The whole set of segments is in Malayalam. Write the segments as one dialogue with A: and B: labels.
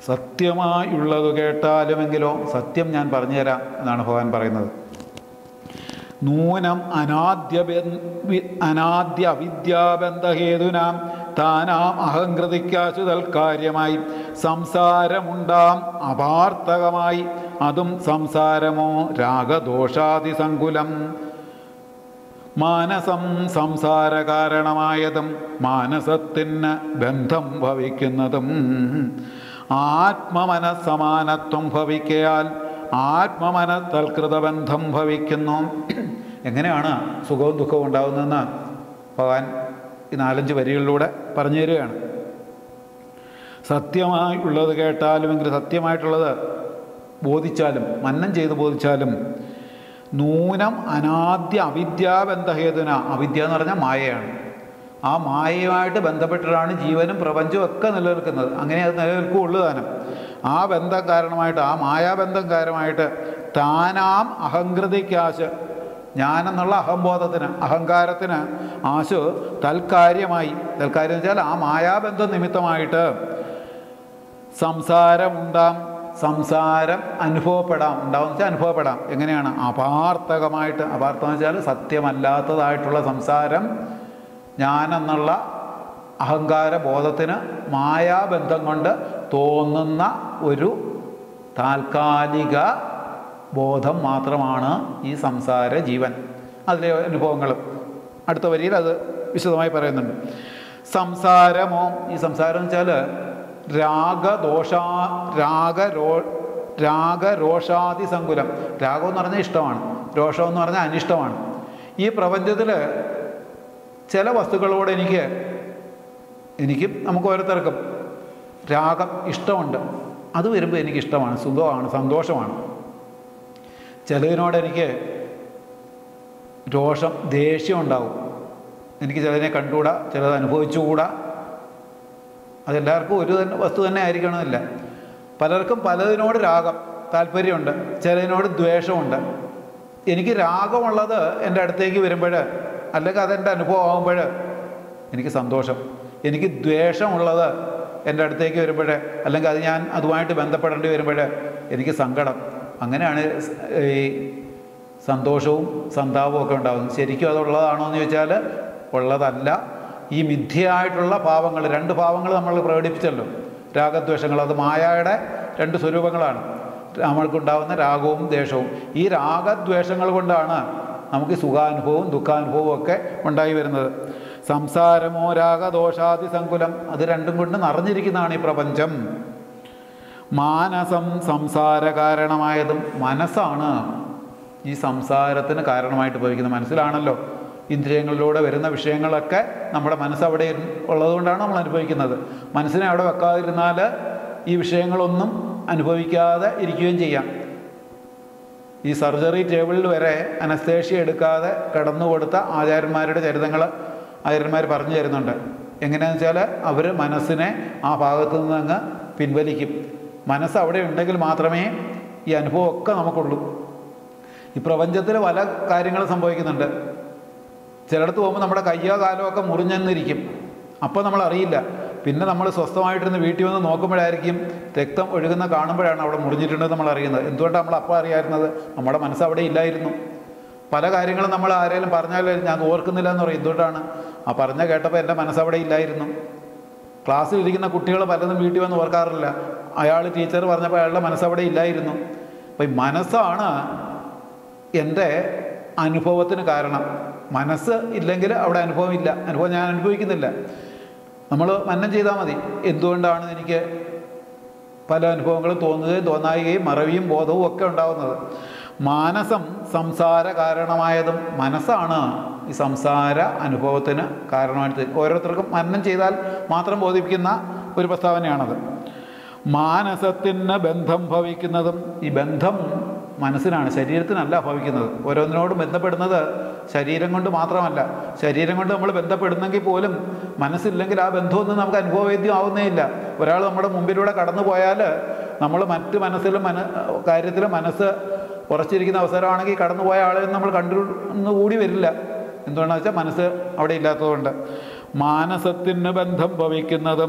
A: സത്യമായുള്ളത് കേട്ടാലുമെങ്കിലോ സത്യം ഞാൻ പറഞ്ഞുതരാം എന്നാണ് ഭഗവാൻ പറയുന്നത് നൂനം അനാദ്യ അനാദ്യ അവിദ്യാബന്ധഹേതുനാം താനാം അഹങ്കൃതിക്കാശു തൽക്കാര്യമായി സംസാരമുണ്ടാം അപാർത്ഥകമായി അതും സംസാരമോ രാഗദോഷാതിസങ്കുലം മാനസം സംസാര കാരണമായതും മാനസത്തിന് ബന്ധം ഭവിക്കുന്നതും ആത്മമനസമാനത്വം ഭവിക്കയാൽ ആത്മമന തൽകൃതബന്ധം ഭവിക്കുന്നു എങ്ങനെയാണ് സുഖവും ദുഃഖവും ഉണ്ടാകുന്നതെന്ന് ഭഗവാൻ ഈ നാലഞ്ച് വരികളിലൂടെ പറഞ്ഞു തരികയാണ് സത്യമായി ഉള്ളത് കേട്ടാലുമെങ്കിൽ സത്യമായിട്ടുള്ളത് ബോധിച്ചാലും മന്നം ചെയ്ത് ബോധിച്ചാലും നൂനം അനാദ്യ അവിദ്യാബന്ധഹേതുന അവിദ്യ എന്ന് പറഞ്ഞാൽ മായയാണ് ആ മായയുമായിട്ട് ബന്ധപ്പെട്ടിട്ടാണ് ജീവനും പ്രപഞ്ചവും ഒക്കെ നിലനിൽക്കുന്നത് അങ്ങനെ അത് നിലനിൽക്കുകയുള്ളൂ താനും ആ ബന്ധം കാരണമായിട്ട് ആ മായാബന്ധം കാരണമായിട്ട് താനാം അഹങ്കൃതിക്കാശ് ഞാനെന്നുള്ള അഹംബോധത്തിന് അഹങ്കാരത്തിന് ആശു തൽക്കാര്യമായി തൽക്കാര്യം എന്ന് വെച്ചാൽ ആ മായാബന്ധം നിമിത്തമായിട്ട് സംസാരമുണ്ടാം സംസാരം അനുഭവപ്പെടാം ഉണ്ടാവും വെച്ചാൽ അനുഭവപ്പെടാം എങ്ങനെയാണ് അപാർത്ഥകമായിട്ട് അപാർത്ഥം എന്ന് വെച്ചാൽ സത്യമല്ലാത്തതായിട്ടുള്ള സംസാരം ഞാനെന്നുള്ള അഹങ്കാര ബോധത്തിന് മായാബന്ധം കൊണ്ട് തോന്നുന്ന ഒരു താൽക്കാലിക ബോധം മാത്രമാണ് ഈ സംസാര ജീവൻ അതിലെ അനുഭവങ്ങളും അടുത്ത വരിയിൽ അത് വിശദമായി പറയുന്നുണ്ട് സംസാരമോ ഈ സംസാരം എന്ന് വെച്ചാൽ രാഗദോഷാ രാഗരോ രാഗരോഷാതിസങ്കുലം രാഗം എന്ന് പറഞ്ഞാൽ ഇഷ്ടമാണ് രോഷം എന്ന് പറഞ്ഞാൽ അനിഷ്ടമാണ് ഈ പ്രപഞ്ചത്തിൽ ചില വസ്തുക്കളോട് എനിക്ക് എനിക്കും നമുക്ക് ഓരോരുത്തർക്കും രാഗം ഇഷ്ടമുണ്ട് അത് വരുമ്പോൾ എനിക്ക് ഇഷ്ടമാണ് സുഖമാണ് സന്തോഷമാണ് ചിലതിനോട് എനിക്ക് രോഷം ദേഷ്യം ഉണ്ടാവും എനിക്ക് ചിലതിനെ കണ്ടുകൂടാ ചിലത് അനുഭവിച്ചുകൂടാ അതെല്ലാവർക്കും ഒരു തന്നെ വസ്തു തന്നെ ആയിരിക്കണമെന്നില്ല പലർക്കും പലതിനോട് രാഗം താല്പര്യമുണ്ട് ചിലതിനോട് ദ്വേഷമുണ്ട് എനിക്ക് രാഗമുള്ളത് എൻ്റെ അടുത്തേക്ക് വരുമ്പോൾ അല്ലെങ്കിൽ അതെൻ്റെ അനുഭവം ആകുമ്പോൾ എനിക്ക് സന്തോഷം എനിക്ക് ദ്വേഷമുള്ളത് എൻ്റെ അടുത്തേക്ക് വരുമ്പോൾ അല്ലെങ്കിൽ അത് ഞാൻ അതുമായിട്ട് ബന്ധപ്പെടേണ്ടി വരുമ്പോൾ എനിക്ക് സങ്കടം അങ്ങനെയാണ് ഈ സന്തോഷവും സന്താപവും ഒക്കെ ഉണ്ടാകുന്നത് ശരിക്കും അതുള്ളതാണോ എന്ന് ചോദിച്ചാൽ ഉള്ളതല്ല ഈ മിഥ്യയായിട്ടുള്ള ഭാവങ്ങൾ രണ്ട് ഭാവങ്ങൾ നമ്മൾ പ്രകടിപ്പിച്ചല്ലോ രാഗദ്വേഷങ്ങൾ അത് മായയുടെ രണ്ട് സ്വരൂപങ്ങളാണ് നമ്മൾക്കുണ്ടാകുന്ന രാഗവും ദേഷവും ഈ രാഗദ്വേഷങ്ങൾ കൊണ്ടാണ് നമുക്ക് സുഖാനുഭവവും ദുഃഖാനുഭവവും ഒക്കെ ഉണ്ടായി വരുന്നത് സംസാരമോ രാഗദോഷാതി സങ്കുലം അത് രണ്ടും കൊണ്ട് നിറഞ്ഞിരിക്കുന്നതാണ് ഈ പ്രപഞ്ചം മാനസം സംസാര കാരണമായതും മനസ്സാണ് ഈ സംസാരത്തിന് കാരണമായിട്ട് ഭവിക്കുന്നത് മനസ്സിലാണല്ലോ ഇന്ദ്രിയങ്ങളിലൂടെ വരുന്ന വിഷയങ്ങളൊക്കെ നമ്മുടെ മനസ്സ് അവിടെ ഇരുന്ന് ഉള്ളതുകൊണ്ടാണ് നമ്മൾ അനുഭവിക്കുന്നത് മനസ്സിനെ അവിടെ വെക്കാതിരുന്നാൽ ഈ വിഷയങ്ങളൊന്നും അനുഭവിക്കാതെ ഇരിക്കുകയും ചെയ്യാം ഈ സർജറി ടേബിളിൽ വരെ അനസ്തേഷ്യ എടുക്കാതെ കടന്നു കൊടുത്ത ആചാര്യന്മാരുടെ ചരിതങ്ങൾ ആചാര്യന്മാർ പറഞ്ഞു തരുന്നുണ്ട് എങ്ങനെയാണെന്ന് വെച്ചാൽ അവർ മനസ്സിനെ ആ ഭാഗത്തു നിന്ന് അങ്ങ് പിൻവലിക്കും മനസ്സ് അവിടെ ഉണ്ടെങ്കിൽ മാത്രമേ ഈ അനുഭവമൊക്കെ നമുക്കുള്ളൂ ഈ പ്രപഞ്ചത്തിൽ പല കാര്യങ്ങളും സംഭവിക്കുന്നുണ്ട് ചിലയിടത്ത് പോകുമ്പോൾ നമ്മുടെ കയ്യോ കാലോ ഒക്കെ മുറിഞ്ഞെന്നിരിക്കും അപ്പോൾ നമ്മൾ അറിയില്ല പിന്നെ നമ്മൾ സ്വസ്ഥമായിട്ടിരുന്ന് വീട്ടിൽ വന്ന് നോക്കുമ്പോഴായിരിക്കും രക്തം ഒഴുകുന്ന കാണുമ്പോഴാണ് അവിടെ മുറിഞ്ഞിട്ടുണ്ടെന്ന് നമ്മൾ അറിയുന്നത് എന്തുകൊണ്ടാണ് നമ്മൾ അപ്പോൾ അറിയായിരുന്നത് നമ്മുടെ മനസ്സ് അവിടെ ഇല്ലായിരുന്നു പല കാര്യങ്ങളും നമ്മൾ ആരെങ്കിലും പറഞ്ഞാൽ ഞാൻ ഓർക്കുന്നില്ല എന്ന് പറയും എന്തുകൊണ്ടാണ് ആ പറഞ്ഞ കേട്ടപ്പോൾ എൻ്റെ മനസ്സ് അവിടെ ഇല്ലായിരുന്നു ക്ലാസ്സിലിരിക്കുന്ന കുട്ടികൾ പലതും വീട്ടിൽ വന്ന് ഓർക്കാറില്ല അയാൾ ടീച്ചർ പറഞ്ഞപ്പോൾ അയാളുടെ മനസ്സ് അവിടെ ഇല്ലായിരുന്നു അപ്പോൾ ഈ മനസ്സാണ് എൻ്റെ അനുഭവത്തിന് കാരണം മനസ്സ് ഇല്ലെങ്കിൽ അവിടെ അനുഭവം ഇല്ല അനുഭവം ഞാൻ അനുഭവിക്കുന്നില്ല നമ്മൾ മന്നം ചെയ്താൽ മതി എന്തുകൊണ്ടാണ് എനിക്ക് പല അനുഭവങ്ങളും തോന്നുകയും തോന്നായികയും മറവിയും ബോധവും ഒക്കെ ഉണ്ടാകുന്നത് മാനസം സംസാര കാരണമായതും മനസ്സാണ് ഈ സംസാര അനുഭവത്തിന് കാരണമായിട്ട് ഓരോരുത്തർക്കും മന്നം ചെയ്താൽ മാത്രം ബോധിപ്പിക്കുന്ന ഒരു പ്രസ്താവനയാണത് മാനസത്തിന് ബന്ധം ഭവിക്കുന്നതും ഈ ബന്ധം മനസ്സിനാണ് ശരീരത്തിനല്ല ഭവിക്കുന്നത് ഓരോന്നിനോടും ബന്ധപ്പെടുന്നത് ശരീരം കൊണ്ട് മാത്രമല്ല ശരീരം കൊണ്ട് നമ്മൾ ബന്ധപ്പെടുന്നെങ്കിൽ പോലും മനസ്സില്ലെങ്കിൽ ആ ബന്ധമൊന്നും നമുക്ക് അനുഭവവേദ്യം ആവുന്നേ ഇല്ല ഒരാൾ നമ്മുടെ മുമ്പിലൂടെ കടന്നു പോയാൽ നമ്മൾ മറ്റ് മനസ്സിലും മന കാര്യത്തിലും മനസ്സ് ഉറച്ചിരിക്കുന്ന അവസരമാണെങ്കിൽ കടന്നുപോയ ആളെ നമ്മൾ കണ്ടു കൂടി വരില്ല എന്തുകൊണ്ടാണെന്ന് വെച്ചാൽ മനസ്സ് അവിടെ ഇല്ലാത്തതുകൊണ്ട് മാനസത്തിന് ബന്ധം ഭവിക്കുന്നതും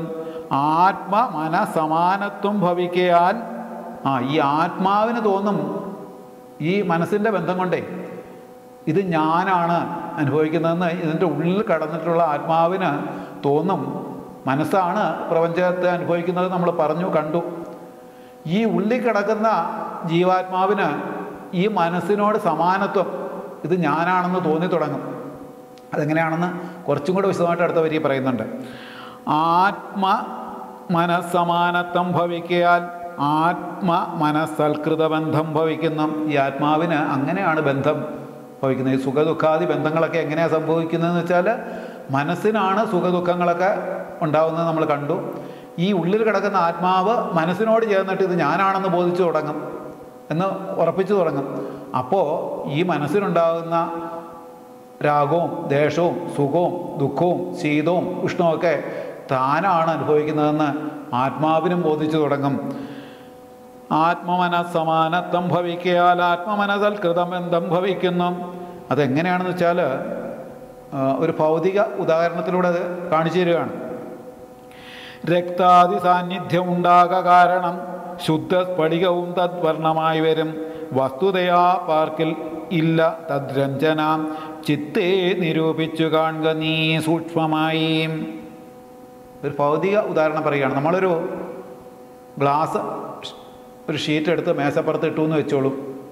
A: ആത്മ മന സമാനത്വം ഭവിക്കയാൽ ആ ഈ ആത്മാവിന് തോന്നും ഈ മനസ്സിൻ്റെ ബന്ധം കൊണ്ടേ ഇത് ഞാനാണ് അനുഭവിക്കുന്നതെന്ന് ഇതിൻ്റെ ഉള്ളിൽ കടന്നിട്ടുള്ള ആത്മാവിന് തോന്നും മനസ്സാണ് പ്രപഞ്ചത്തെ അനുഭവിക്കുന്നത് നമ്മൾ പറഞ്ഞു കണ്ടു ഈ ഉള്ളിൽ കിടക്കുന്ന ജീവാത്മാവിന് ഈ മനസ്സിനോട് സമാനത്വം ഇത് ഞാനാണെന്ന് തോന്നി തുടങ്ങും അതെങ്ങനെയാണെന്ന് കുറച്ചും കൂടെ വിശദമായിട്ട് അടുത്ത വരി പറയുന്നുണ്ട് ആത്മ മനസ്സമാനത്വം ഭവിക്കയാൽ ആത്മ മനസ്സൽകൃത ബന്ധം ഭവിക്കുന്നു ഈ ആത്മാവിന് അങ്ങനെയാണ് ബന്ധം ഭവിക്കുന്നത് ഈ സുഖദുഃഖാദി ബന്ധങ്ങളൊക്കെ എങ്ങനെയാണ് സംഭവിക്കുന്നതെന്ന് വെച്ചാൽ മനസ്സിനാണ് സുഖദുഃഖങ്ങളൊക്കെ ഉണ്ടാവുന്നത് നമ്മൾ കണ്ടു ഈ ഉള്ളിൽ കിടക്കുന്ന ആത്മാവ് മനസ്സിനോട് ചേർന്നിട്ട് ഇത് ഞാനാണെന്ന് ബോധിച്ചു തുടങ്ങും എന്ന് ഉറപ്പിച്ചു തുടങ്ങും അപ്പോൾ ഈ മനസ്സിനുണ്ടാകുന്ന രാഗവും ദേഷവും സുഖവും ദുഃഖവും ശീതവും ഉഷ്ണവുമൊക്കെ താനാണ് അനുഭവിക്കുന്നതെന്ന് ആത്മാവിനും ബോധിച്ചു തുടങ്ങും ആത്മമനസ്സമാനത്വം ഭവിക്കയാൽ ആത്മമനസൽകൃതം ബന്ധം ഭവിക്കുന്നു അതെങ്ങനെയാണെന്ന് വെച്ചാൽ ആ, ഒരു ഭൗതിക ഉദാഹരണത്തിലൂടെ അത് കാണിച്ചു തരികയാണ് രക്താദി സാന്നിധ്യം ഉണ്ടാക കാരണം ശുദ്ധ സ്ഫടികവും തദ്വർണമായി വരും വസ്തുതയാ പാർക്കിൽ ഇല്ല തദ്രഞ്ജനാം ചിത്തേ നിരൂപിച്ചു കാണുക നീ സൂക്ഷ്മമായി ഒരു ഭൗതിക ഉദാഹരണം പറയുകയാണ് നമ്മളൊരു ഗ്ലാസ് ഒരു ഷീറ്റ് എടുത്ത് മേശപ്പുറത്ത് ഇട്ടു എന്ന് വെച്ചോളൂ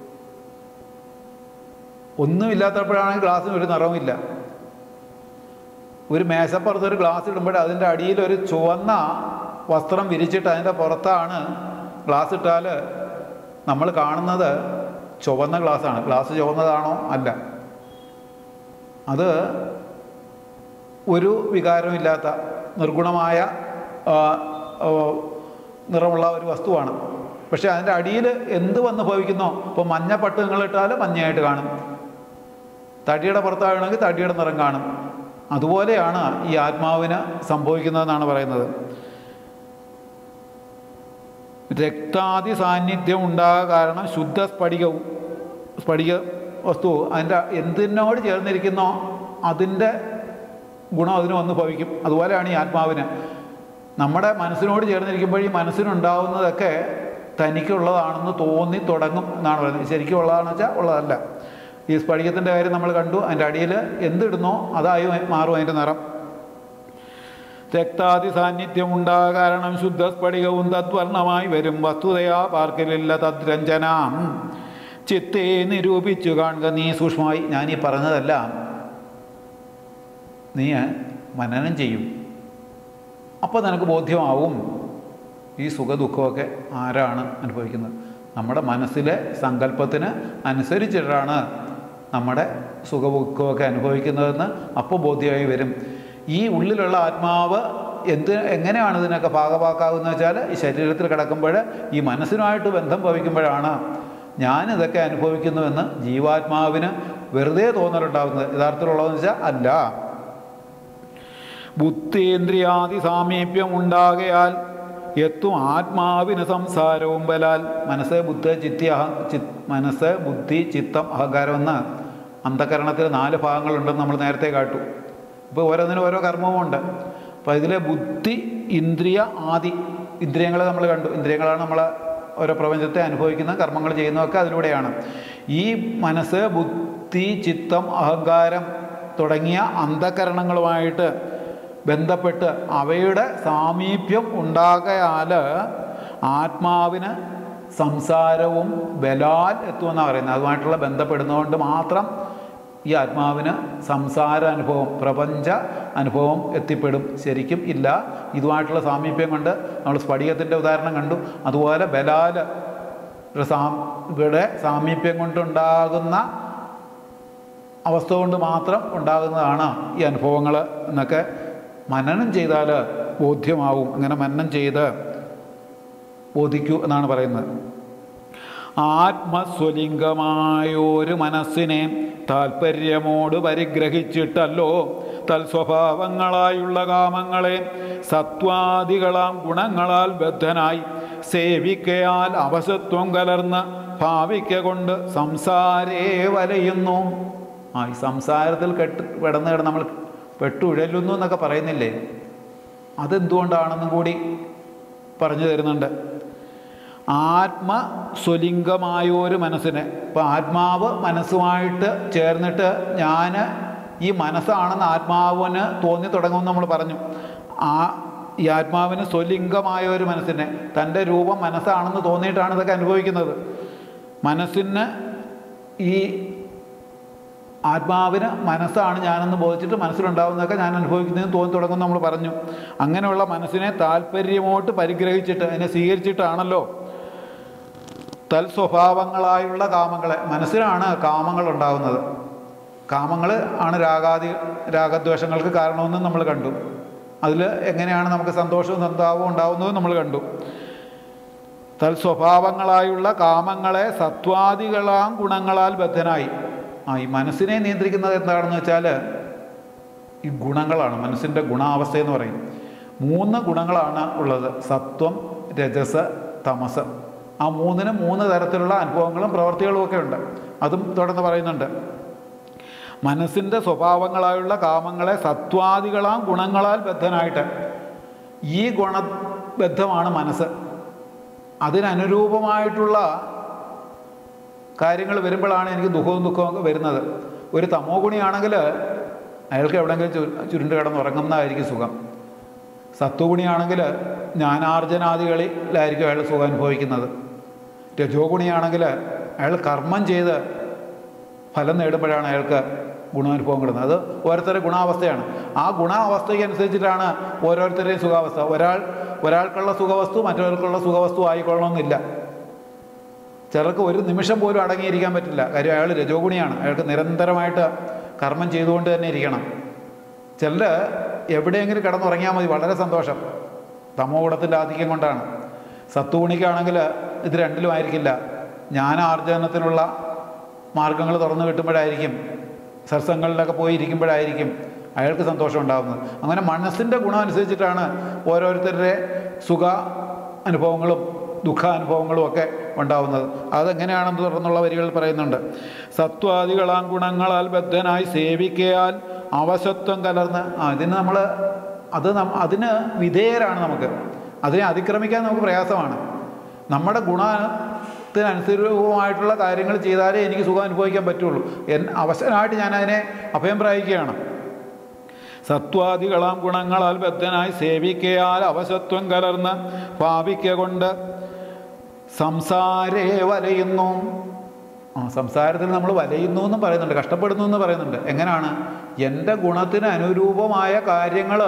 A: ഒന്നുമില്ലാത്തപ്പോഴാണെങ്കിൽ ഗ്ലാസ്സിന് ഒരു നിറവുമില്ല ഒരു മേശപ്പുറത്ത് ഒരു ഗ്ലാസ് ഇടുമ്പോൾ അതിൻ്റെ അടിയിൽ ഒരു ചുവന്ന വസ്ത്രം വിരിച്ചിട്ട് അതിൻ്റെ പുറത്താണ് ഗ്ലാസ് ഇട്ടാൽ നമ്മൾ കാണുന്നത് ചുവന്ന ഗ്ലാസ്സാണ് ഗ്ലാസ് ചുവന്നതാണോ അല്ല അത് ഒരു വികാരമില്ലാത്ത നിർഗുണമായ ആ, ആ, നിറമുള്ള ഒരു വസ്തുവാണ് പക്ഷേ അതിൻ്റെ അടിയിൽ എന്ത് വന്ന് ഭവിക്കുന്നോ ഇപ്പോൾ മഞ്ഞ പട്ടുകളിട്ടാൽ മഞ്ഞയായിട്ട് കാണും തടിയുടെ പുറത്താണെങ്കിൽ തടിയുടെ നിറം കാണും അതുപോലെയാണ് ഈ ആത്മാവിന് സംഭവിക്കുന്നതെന്നാണ് പറയുന്നത് രക്താദി സാന്നിധ്യം ഉണ്ടാകാൻ കാരണം ശുദ്ധ സ്ഫടികവും സ്ഫടിക വസ്തു അതിൻ്റെ എന്തിനോട് ചേർന്നിരിക്കുന്നോ അതിൻ്റെ ഗുണം അതിന് വന്ന് ഭവിക്കും അതുപോലെയാണ് ഈ ആത്മാവിന് നമ്മുടെ മനസ്സിനോട് ചേർന്നിരിക്കുമ്പോൾ ഈ മനസ്സിനുണ്ടാവുന്നതൊക്കെ തനിക്കുള്ളതാണെന്ന് തോന്നി തുടങ്ങും എന്നാണ് പറയുന്നത് ശരിക്കും ഉള്ളതാണെന്ന് വെച്ചാൽ ഉള്ളതല്ല ഈ സ്ഫടികത്തിൻ്റെ കാര്യം നമ്മൾ കണ്ടു അതിൻ്റെ അടിയിൽ എന്തിടുന്നോ അതായി മാറും അതിൻ്റെ നിറം രക്താദി സാന്നിധ്യം ഉണ്ടാകാൻ കാരണം ശുദ്ധ സ്ഫടികവും തദ്വർണമായി വരും വസ്തുതയാ പാർക്കലില്ല തദ്രഞ്ജനാം ചിത്തേ നിരൂപിച്ചു കാണുക നീ സൂക്ഷ്മമായി ഞാൻ ഈ പറഞ്ഞതെല്ലാം നീ മനനം ചെയ്യും അപ്പോൾ നിനക്ക് ബോധ്യമാവും ഈ സുഖദുഃഖമൊക്കെ ആരാണ് അനുഭവിക്കുന്നത് നമ്മുടെ മനസ്സിലെ സങ്കല്പത്തിന് അനുസരിച്ചിട്ടാണ് നമ്മുടെ സുഖദുഃഖമൊക്കെ അനുഭവിക്കുന്നതെന്ന് അപ്പോൾ ബോധ്യമായി വരും ഈ ഉള്ളിലുള്ള ആത്മാവ് എന്ത് എങ്ങനെയാണ് ഇതിനൊക്കെ ഭാഗമാക്കാവുന്നത് വെച്ചാൽ ഈ ശരീരത്തിൽ കിടക്കുമ്പോൾ ഈ മനസ്സിനുമായിട്ട് ബന്ധം ഭവിക്കുമ്പോഴാണ് ഞാനിതൊക്കെ അനുഭവിക്കുന്നുവെന്ന് ജീവാത്മാവിന് വെറുതെ തോന്നലുണ്ടാകുന്നത് യഥാർത്ഥത്തിലുള്ളതെന്ന് വെച്ചാൽ അല്ല ബുദ്ധേന്ദ്രിയാദി സാമീപ്യം ഉണ്ടാകയാൽ എത്തും ആത്മാവിന് സംസാരവും ബലാൽ മനസ്സ് ബുദ്ധ ചിത്തി അഹ ചി മനസ്സ് ബുദ്ധി ചിത്തം അഹങ്കാരം എന്ന് അന്ധകരണത്തിൽ നാല് ഭാഗങ്ങളുണ്ടെന്ന് നമ്മൾ നേരത്തെ കാട്ടു ഇപ്പോൾ ഓരോന്നിനും ഓരോ കർമ്മവുമുണ്ട് അപ്പോൾ ഇതിലെ ബുദ്ധി ഇന്ദ്രിയ ആദി ഇന്ദ്രിയങ്ങളെ നമ്മൾ കണ്ടു ഇന്ദ്രിയങ്ങളാണ് നമ്മൾ ഓരോ പ്രപഞ്ചത്തെ അനുഭവിക്കുന്ന കർമ്മങ്ങൾ ചെയ്യുന്നതൊക്കെ അതിലൂടെയാണ് ഈ മനസ്സ് ബുദ്ധി ചിത്തം അഹങ്കാരം തുടങ്ങിയ അന്ധകരണങ്ങളുമായിട്ട് ബന്ധപ്പെട്ട് അവയുടെ സാമീപ്യം ഉണ്ടാകയാൽ ആത്മാവിന് സംസാരവും ബലാൽ എത്തുമെന്നാണ് പറയുന്നത് അതുമായിട്ടുള്ള ബന്ധപ്പെടുന്നതുകൊണ്ട് മാത്രം ഈ ആത്മാവിന് സംസാര അനുഭവം പ്രപഞ്ച അനുഭവം എത്തിപ്പെടും ശരിക്കും ഇല്ല ഇതുമായിട്ടുള്ള സാമീപ്യം കൊണ്ട് നമ്മൾ സ്ഫടികത്തിൻ്റെ ഉദാഹരണം കണ്ടു അതുപോലെ ബലാൽ സാ ഇവിടെ സാമീപ്യം കൊണ്ടുണ്ടാകുന്ന അവസ്ഥ കൊണ്ട് മാത്രം ഉണ്ടാകുന്നതാണ് ഈ അനുഭവങ്ങൾ എന്നൊക്കെ മനനം ചെയ്താൽ ബോധ്യമാവും അങ്ങനെ മനനം ചെയ്ത് ബോധിക്കൂ എന്നാണ് പറയുന്നത് ആത്മസ്വലിംഗമായൊരു മനസ്സിനെ താൽപ്പര്യമോട് പരിഗ്രഹിച്ചിട്ടല്ലോ തൽസ്വഭാവങ്ങളായുള്ള കാമങ്ങളെ സത്വാദികളാം ഗുണങ്ങളാൽ ബദ്ധനായി സേവിക്കയാൽ അവശത്വം കലർന്ന് ഭാവിക്ക കൊണ്ട് സംസാരേ വലയുന്നു ആ ഈ സംസാരത്തിൽ കെട്ട് കിടന്ന് കിടന്ന് നമ്മൾ പെട്ടുഴലുന്നു എന്നൊക്കെ പറയുന്നില്ലേ അതെന്തുകൊണ്ടാണെന്നും കൂടി പറഞ്ഞു തരുന്നുണ്ട് ആത്മസ്വലിംഗമായൊരു മനസ്സിനെ ഇപ്പം ആത്മാവ് മനസ്സുമായിട്ട് ചേർന്നിട്ട് ഞാൻ ഈ മനസ്സാണെന്ന് ആത്മാവിന് തോന്നി തുടങ്ങുമെന്ന് നമ്മൾ പറഞ്ഞു ആ ഈ ആത്മാവിന് സ്വലിംഗമായ ഒരു മനസ്സിനെ തൻ്റെ രൂപം മനസ്സാണെന്ന് തോന്നിയിട്ടാണ് ഇതൊക്കെ അനുഭവിക്കുന്നത് മനസ്സിന് ഈ ആത്മാവിന് മനസ്സാണ് ഞാനെന്ന് ബോധിച്ചിട്ട് മനസ്സിലുണ്ടാവുന്നതൊക്കെ ഞാൻ അനുഭവിക്കുന്നതെന്ന് തോന്നി തുടങ്ങും നമ്മൾ പറഞ്ഞു അങ്ങനെയുള്ള മനസ്സിനെ താല്പര്യമോട്ട് പരിഗ്രഹിച്ചിട്ട് അതിനെ സ്വീകരിച്ചിട്ടാണല്ലോ തൽ സ്വഭാവങ്ങളായുള്ള കാമങ്ങളെ മനസ്സിലാണ് കാമങ്ങൾ ഉണ്ടാകുന്നത് കാമങ്ങൾ ആണ് രാഗാദി രാഗദ്വേഷങ്ങൾക്ക് കാരണമെന്നും നമ്മൾ കണ്ടു അതിൽ എങ്ങനെയാണ് നമുക്ക് സന്തോഷവും സന്താപവും ഉണ്ടാവുന്നതും നമ്മൾ കണ്ടു തൽ സ്വഭാവങ്ങളായുള്ള കാമങ്ങളെ സത്വാദികളാം ഗുണങ്ങളാൽ ബദ്ധനായി ആ ഈ മനസ്സിനെ നിയന്ത്രിക്കുന്നത് എന്താണെന്ന് വെച്ചാൽ ഈ ഗുണങ്ങളാണ് മനസ്സിൻ്റെ ഗുണാവസ്ഥ എന്ന് പറയും മൂന്ന് ഗുണങ്ങളാണ് ഉള്ളത് സത്വം രജസ് തമസ് ആ മൂന്നിന് മൂന്ന് തരത്തിലുള്ള അനുഭവങ്ങളും പ്രവൃത്തികളും ഒക്കെ ഉണ്ട് അതും തുടർന്ന് പറയുന്നുണ്ട് മനസ്സിൻ്റെ സ്വഭാവങ്ങളായുള്ള കാമങ്ങളെ സത്വാദികളാം ഗുണങ്ങളാൽ ബദ്ധനായിട്ട് ഈ ഗുണബദ്ധമാണ് മനസ്സ് അതിനനുരൂപമായിട്ടുള്ള കാര്യങ്ങൾ വരുമ്പോഴാണ് എനിക്ക് ദുഃഖവും ദുഃഖവും ഒക്കെ വരുന്നത് ഒരു തമോ ഗുണിയാണെങ്കിൽ അയാൾക്ക് എവിടെയെങ്കിലും ചു ചുരുണ്ട് കിടന്ന് ഉറങ്ങുന്നതായിരിക്കും സുഖം സത്വഗുണിയാണെങ്കിൽ ജ്ഞാനാർജനാദികളിലായിരിക്കും അയാൾ സുഖം അനുഭവിക്കുന്നത് രജോ ഗുണിയാണെങ്കിൽ അയാൾ കർമ്മം ചെയ്ത് ഫലം നേടുമ്പോഴാണ് അയാൾക്ക് ഗുണാനുഭവം കിട്ടുന്നത് അത് ഓരോരുത്തരുടെ ഗുണാവസ്ഥയാണ് ആ ഗുണാവസ്ഥയ്ക്ക് അനുസരിച്ചിട്ടാണ് ഓരോരുത്തരുടെയും സുഖാവസ്ഥ ഒരാൾ ഒരാൾക്കുള്ള സുഖവസ്തു മറ്റൊരാൾക്കുള്ള സുഖവസ്തു ആയിക്കൊള്ളണമെന്നില്ല ചിലർക്ക് ഒരു നിമിഷം പോലും അടങ്ങിയിരിക്കാൻ പറ്റില്ല കാര്യം അയാൾ രജോഗുണിയാണ് അയാൾക്ക് നിരന്തരമായിട്ട് കർമ്മം ചെയ്തുകൊണ്ട് തന്നെ ഇരിക്കണം ചിലർ എവിടെയെങ്കിലും കിടന്നുറങ്ങിയാൽ മതി വളരെ സന്തോഷം തമോ ഗുണത്തിൻ്റെ ആധിക്യം കൊണ്ടാണ് സത്വഗുണിക്കാണെങ്കിൽ ഇത് രണ്ടിലും ആയിരിക്കില്ല ജ്ഞാനാർജനത്തിനുള്ള മാർഗങ്ങൾ തുറന്നു കിട്ടുമ്പോഴായിരിക്കും സത്സംഗങ്ങളിലൊക്കെ പോയി ഇരിക്കുമ്പോഴായിരിക്കും അയാൾക്ക് സന്തോഷം ഉണ്ടാകുന്നത് അങ്ങനെ മനസ്സിൻ്റെ ഗുണം അനുസരിച്ചിട്ടാണ് ഓരോരുത്തരുടെ സുഖ അനുഭവങ്ങളും ദുഃഖാനുഭവങ്ങളും ഒക്കെ ഉണ്ടാവുന്നത് അതെങ്ങനെയാണെന്ന് തുടർന്നുള്ള വരികൾ പറയുന്നുണ്ട് സത്വാദികളാം ഗുണങ്ങളാൽ ബദ്ധനായി സേവിക്കയാൽ അവശത്വം കലർന്ന് ആ ഇതിന് നമ്മൾ അത് നം അതിന് വിധേയരാണ് നമുക്ക് അതിനെ അതിക്രമിക്കാൻ നമുക്ക് പ്രയാസമാണ് നമ്മുടെ ഗുണത്തിനനുസരിതമായിട്ടുള്ള കാര്യങ്ങൾ ചെയ്താലേ എനിക്ക് സുഖം അനുഭവിക്കാൻ പറ്റുള്ളൂ എൻ അവസരമായിട്ട് ഞാൻ അതിനെ അഭയം പ്രാപിക്കുകയാണ് സത്വാദികളാം ഗുണങ്ങളാൽ ബദ്ധനായി സേവിക്കയാൽ അവശത്വം കലർന്ന് പാപിക്ക കൊണ്ട് സംസാരേ വലയുന്നു ആ സംസാരത്തിൽ നമ്മൾ വലയുന്നു എന്നും പറയുന്നുണ്ട് കഷ്ടപ്പെടുന്നു എന്ന് പറയുന്നുണ്ട് എങ്ങനെയാണ് എൻ്റെ ഗുണത്തിന് അനുരൂപമായ കാര്യങ്ങൾ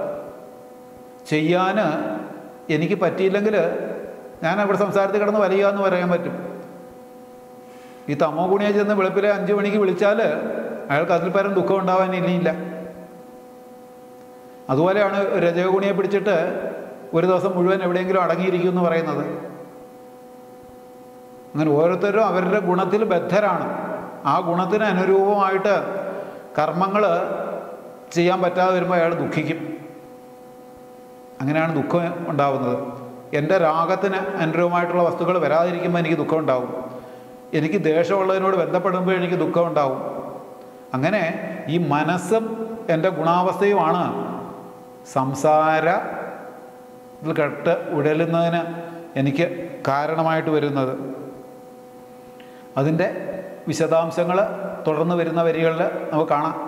A: ചെയ്യാൻ എനിക്ക് പറ്റിയില്ലെങ്കിൽ ഞാൻ അവിടെ സംസാരത്തിൽ കിടന്ന് വലയുക എന്ന് പറയാൻ പറ്റും ഈ തമോ ഗുണിയെ ചെന്ന് വെളുപ്പിലെ അഞ്ച് മണിക്ക് വിളിച്ചാൽ അയാൾക്ക് അതിൽ പരം ദുഃഖം ഉണ്ടാവാൻ ഇനിയില്ല അതുപോലെയാണ് രജഗുണിയെ പിടിച്ചിട്ട് ഒരു ദിവസം മുഴുവൻ എവിടെയെങ്കിലും അടങ്ങിയിരിക്കും എന്ന് പറയുന്നത് അങ്ങനെ ഓരോരുത്തരും അവരുടെ ഗുണത്തിൽ ബദ്ധരാണ് ആ ഗുണത്തിന് അനുരൂപമായിട്ട് കർമ്മങ്ങൾ ചെയ്യാൻ പറ്റാതെ വരുമ്പോൾ അയാൾ ദുഃഖിക്കും അങ്ങനെയാണ് ദുഃഖം ഉണ്ടാവുന്നത് എൻ്റെ രാഗത്തിന് അനുരൂപമായിട്ടുള്ള വസ്തുക്കൾ വരാതിരിക്കുമ്പോൾ എനിക്ക് ദുഃഖം ഉണ്ടാവും എനിക്ക് ദേഷ്യമുള്ളതിനോട് ബന്ധപ്പെടുമ്പോൾ എനിക്ക് ദുഃഖം ഉണ്ടാവും അങ്ങനെ ഈ മനസ്സും എൻ്റെ ഗുണാവസ്ഥയുമാണ് സംസാര ഇതിൽ കെട്ട് ഉഴലുന്നതിന് എനിക്ക് കാരണമായിട്ട് വരുന്നത് അതിൻ്റെ വിശദാംശങ്ങൾ തുടർന്ന് വരുന്ന വരികളിൽ നമുക്ക് കാണാം